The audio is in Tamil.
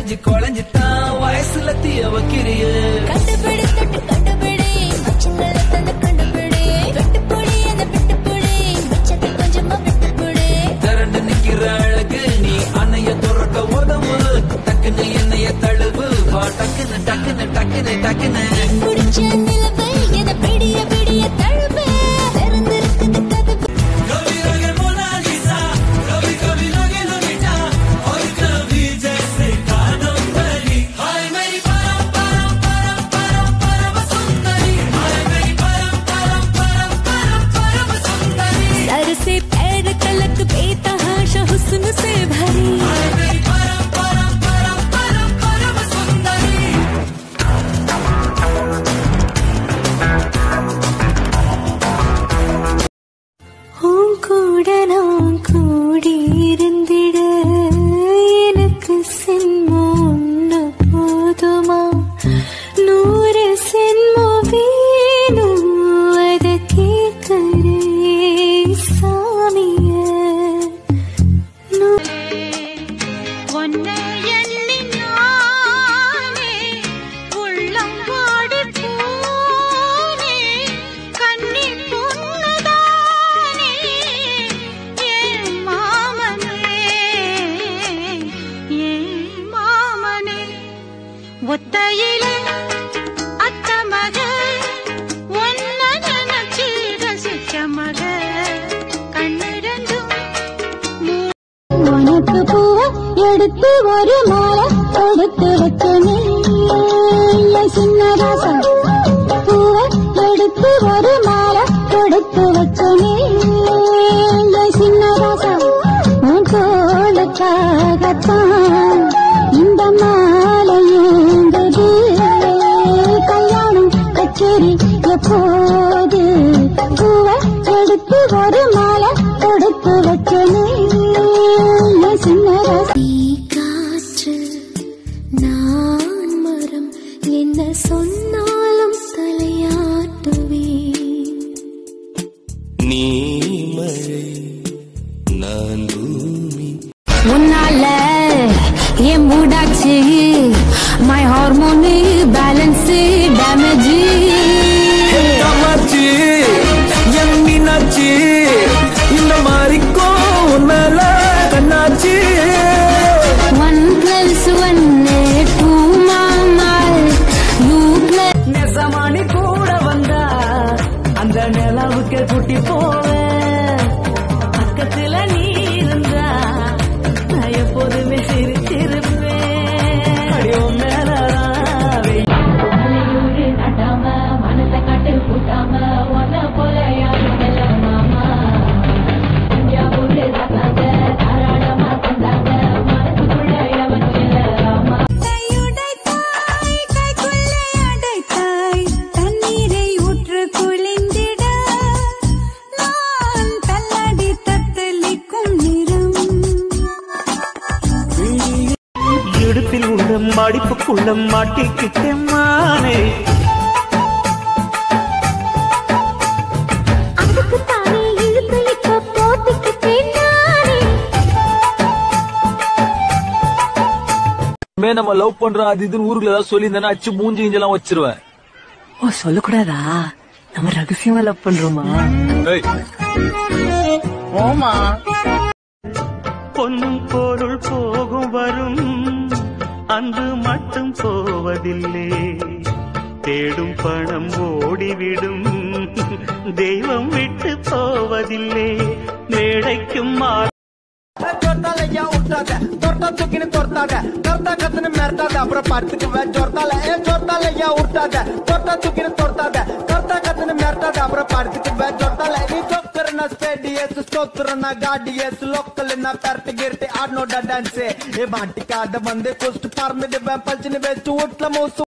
விளைஞ்சு குழஞ்சுட்டான் வயசுல தீய வைக்கிறிய கண்டுபிடி தொட்டு கண்டுபிடி மச்சங்களை தந்து கண்டுபிடி வெட்டுப்புடி அந்த வெட்டுப்புடி மிச்சத்தை கொஞ்சமா விட்டுப்புடி திரண்டு நிக்கிற அழகு நீ அன்னைய துறக்க உதவு டக்குன்னு என்னைய தழுவு வா டக்குன்னு டக்குன்னு டக்குன்னு டக்குன்னு குடிச்ச நிலவை என பிடிய பிடிய தழுவு திறந்திருக்குது கதவு सर से पैर तलक बेतहाशा हुस्न से भरी உன் கூட நான் கூடியிருந்திட எனக்கு சென்மம் ஒன்று போதுமா நூறு சென்மம் வேணும் அதை கேட்கிறே சாமிய ஒன்னை எண்ணி நானே உள்ளம் வாடி போனே கண்ணி பொண்ணுதானே ஏன் மாமனே ஏன் மாமனே ஒத்தையில அத்த மக ஒன்ன நினைச்சு ரசிச்ச மக கண்ணிரண்டும் உனக்கு பூவ எடுத்து ஒரு மாலை கொடுத்து வச்சனே என் சின்ன ராசா பூவ எடுத்து ஒரு மாலை கொடுத்து வச்சனே என் சின்ன ராசா உன் தோளுக்காகத்தான் இந்த மாலை ஏந்தது கல்யாணம் கச்சேரி எப்போது பூவ எடுத்து ஒரு மாலை கொடுத்து வச்சனே என் சின்ன ராசா நீ காற்று நான் மரம் என்ன சொன்னாலும் தலையாட்டுவேன் நீ மழை நான் பூமி உன்னால என் மூடாச்சு my hormone balance damage Kamakshi என் மீனாட்சி இந்த மாதிரிக்கோ உன்னால கண்ணாச்சி ஒன் பிளஸ் ஒன்னு டூ மாமா யூ பிளஸ் நெசமானி கூட வந்தா அந்த நிலவுக்கு குட்டி போவேன் பக்கத்துல நீ இருந்தா நான் எப்போதுமே சிரிச்சிருப்பேன் அடியோ மேலதான் வெயில் கையுடைத்தாய், கைக்குள்ளே அடைத்தாய், தண்ணீரை ஊற்று குளிந்திட. நான் தள்ளாடி தத்தளிக்கும் நிறம் இடுப்பில் உள்ள மடிப்புக்குள்ள மாட்டிக்கிட்டேன் மானே அதுக்கு தானே இழுத்து இப்ப போத்திக்கிட்டேன் நானே இனிமே நம்ம லவ் பண்றோம் அது இதுன்னு ஊருக்குள்ள ஏதாவது சொல்லியிருந்தேன்னா அச்சு மூஞ்சி இஞ்செல்லாம் வச்சிருவேன் ஓ சொல்லக்கூடாதா நம்ம ரகசியமா லவ் பண்றோமா ஏய், பொன்னும் பொருள் போகும் வரும் அன்பு மட்டும் போவதில்லை தேடும் பணம் ஓடிவிடும் தெய்வம் விட்டு போவதில்லை மேடைக்கும் மா ஜோர்த்தால ஏன் விட்டாத தொட்டா தூக்கின்னு தொர்த்தாத கர்த்தா கத்துன்னு மிரட்டாத அப்புறம் படுத்துக்குவேன் ஜோர்த்தால ஏ ஜோர்த்தால ஏன் விட்டாத தொட்டா தூக்கின்னு தொர்த்தாத கர்த்தா கத்துன்னு மிரட்டாத அப்புறம் படுத்துக்குவேன் ஜோர்த்தால நீ ஜோக்கர்னா ஸ்பேடி ஏசு ஸ்தோத்திரனா காடி ஏசு லோக்கல்னா பெரட்டு கிரட்டு ஆடனோட டான்ஸ் ஏ மாட்டிக்காத வந்து குஸ்ட் பறந்துடுவேன் பல்ச்சின்னு வச்சு வீட்டுல மூசு